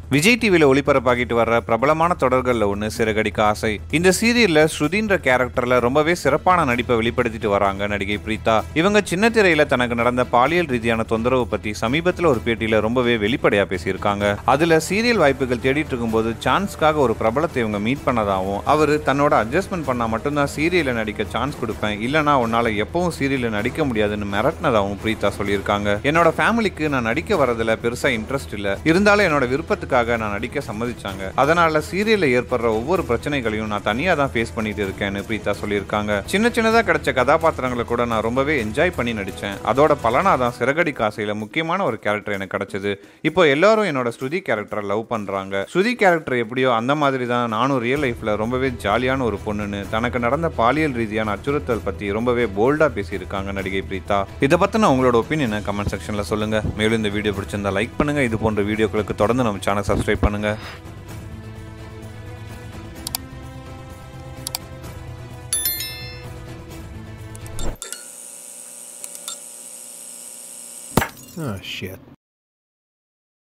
விஜய் டிவியில் ஒளிபரப்பாகிட்டு வர்ற பிரபலமான தொடர்களில் ஒன்று சிறகடிக்க ஆசை இந்த சீரியல்ல ஸ்ருதின்ற கேரக்டர்ல ரொம்பவே சிறப்பான நடிப்பை வெளிப்படுத்திட்டு வராங்க நடிகை பிரீதா இவங்க சின்ன திரையில தனக்கு நடந்த பாலியல் ரீதியான தொந்தரவு பத்தி சமீபத்தில் ஒரு பேட்டியில ரொம்பவே வெளிப்படையா பேசியிருக்காங்க அதுல சீரியல் வாய்ப்புகள் தேடிட்டு இருக்கும்போது சான்ஸ்க்காக ஒரு பிரபலத்தை இவங்க மீட் பண்ணதாகவும் அவரு தன்னோட அட்ஜஸ்ட்மெண்ட் பண்ணா மட்டும்தான் சீரியல்ல நடிக்க சான்ஸ் கொடுப்பேன் இல்லனா உன்னால எப்பவும் சீரியல்ல நடிக்க முடியாதுன்னு மிரட்டினதாகவும் பிரீதா சொல்லியிருக்காங்க என்னோட ஃபேமிலிக்கு நான் நடிக்க வரதுல பெருசா இன்ட்ரெஸ்ட் இல்ல இருந்தாலும் என்னோட விருப்பத்துக்காக நான் நடிக்க சம்மதிச்சாங்க அதனால சீரியல்ல ஏற்படுற ஒவ்வொரு பிரச்சனைகளையும் நான் தனியா தான் ஃபேஸ் பண்ணிட்டு இருக்கேன்னு பிரீதா சொல்லியிருக்காங்க சின்ன சின்னதா கிடைச்ச கதாபாத்திரங்களை கூட நான் ரொம்பவே என்ஜாய் பண்ணி நடிச்சேன் அதோட பலனா தான் சிறகடி காசையில முக்கியமான ஒரு கேரக்டர் எனக்கு கிடைச்சது இப்போ எல்லாரும் என்னோட ஸ்ருதி கேரக்டரை லவ் பண்றாங்க ஸ்ருதி கேரக்டர் எப்படியோ அந்த மாதிரி தான் நானும் ரியல் லைஃப்ல ரொம்பவே ஜாலியான ஒரு பொண்ணுன்னு தனக்கு நடந்த பாலியல் ரீதியான அச்சுறுத்தல் பத்தி ரொம்பவே போல்டா பேசியிருக்காங்க நடிகை பிரீதா இதை பத்தின உங்களோட ஒப்பீனியனை கமெண்ட் செக்ஷன்ல சொல்லுங்க மேலும் இந்த வீடியோ பிடிச்சிருந்தா லைக் பண்ணுங்க இது போன்ற வீடியோக்களுக்கு தொடர்ந்து நம்ம சேனல் சப்ஸ்கிரைப் பண்ணுங்க Oh, shit.